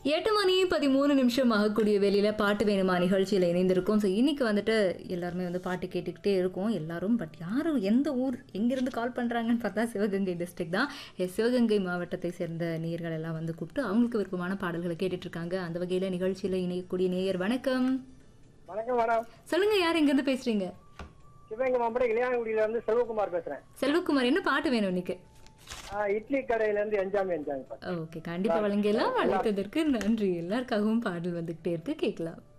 எட்டு மணி பதிமூணு நிமிஷம் ஆகக்கூடிய வெளியில பாட்டு வேணுமா நிகழ்ச்சியில் இணைந்திருக்கோம் ஸோ இன்னைக்கு வந்துட்டு எல்லாருமே வந்து பாட்டு கேட்டுக்கிட்டே இருக்கோம் எல்லாரும் பட் யாரும் எந்த ஊர் எங்கிருந்து கால் பண்ணுறாங்கன்னு பார்த்தா சிவகங்கை டிஸ்ட்ரிக்ட் தான் எஸ், சிவகங்கை மாவட்டத்தை சேர்ந்த நேயர்கள் எல்லாம் வந்து கூப்பிட்டு அவங்களுக்கு விருப்பமான பாடல்களை கேட்டுட்டு இருக்காங்க அந்த வகையில் நிகழ்ச்சியில் இணையக்கூடிய நேயர் வணக்கம் வணக்கம் மேடம் சொல்லுங்க யார் எங்கேருந்து பேசுறீங்க சிவகங்கை மாவட்டம் இளையாங்குடியில இருந்து செல்வகுமார் பேசுறேன் செல்வகுமார் என்ன பாட்டு வேணும் இன்னைக்கு ஆ, இட்லி கடையில இருந்து என்ஜாமி என்ஜாமி ஓகே கண்டிப்பாக வழங்கியெல்லாம் அழைத்ததற்கு நன்றி எல்லாருக்காகவும் பாடல் வந்துகிட்டே இருக்கு கேட்கலாம்